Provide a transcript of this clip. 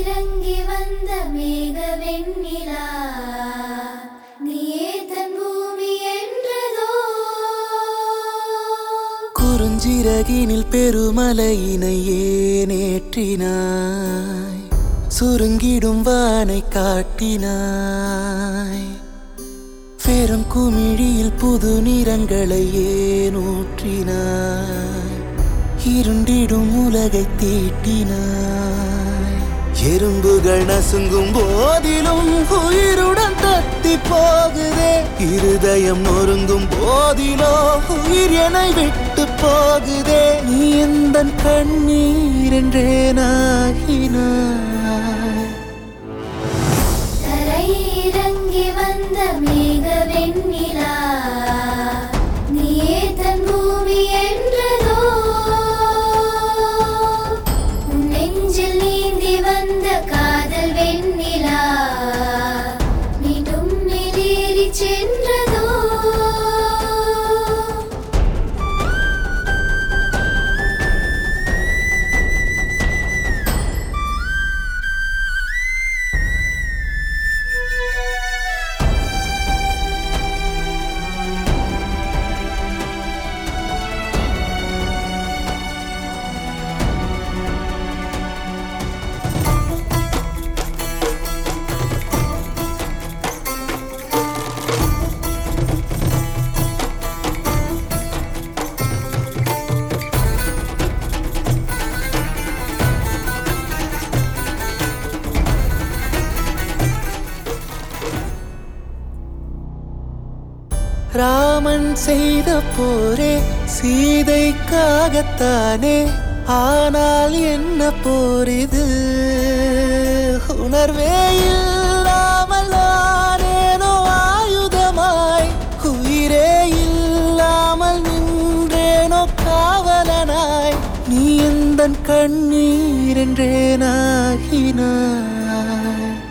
இறங்கி வந்த மேக வெண்ணிலா நீயே தன் பூமி என்றதோ குறுஞ்சிறகினில் பெருமலையினை ஏனேற்றினாய் சுருங்கிடும் வானை காட்டினாய் பெரும் குமிழியில் புது நிறங்களை ஏனூற்றினாய் இருண்டிடும் உலகை தீட்டினாய் எறும்புகள் நசுங்கும் போதிலும் உயிருடன் தத்தி போகுதே இருதயம் நொறுங்கும் போதிலோ உயிர் என்னை விட்டு போகுதே நீ எந்த கண்ணீர் என்றே நாகினாய் தரை இறங்கி வந்த மேக வெண்ணிலா நீயே தன் பூமி என்றதோ உன் நெஞ்சில் நீந்தி வந்த காதல் வெண்ணிலா மீண்டும் மேலேறி சென்றதோ ராமன் செய்த போரே சீதைக்காகத்தானே ஆனால் என்ன போர் இது உணர்வே இல்லாமல் நானேனோ ஆயுதமாய் உயிரே இல்லாமல் நின்றேனோ காவலனாய் நீ எந்த கண்ணீர் என்றே நாகினாய்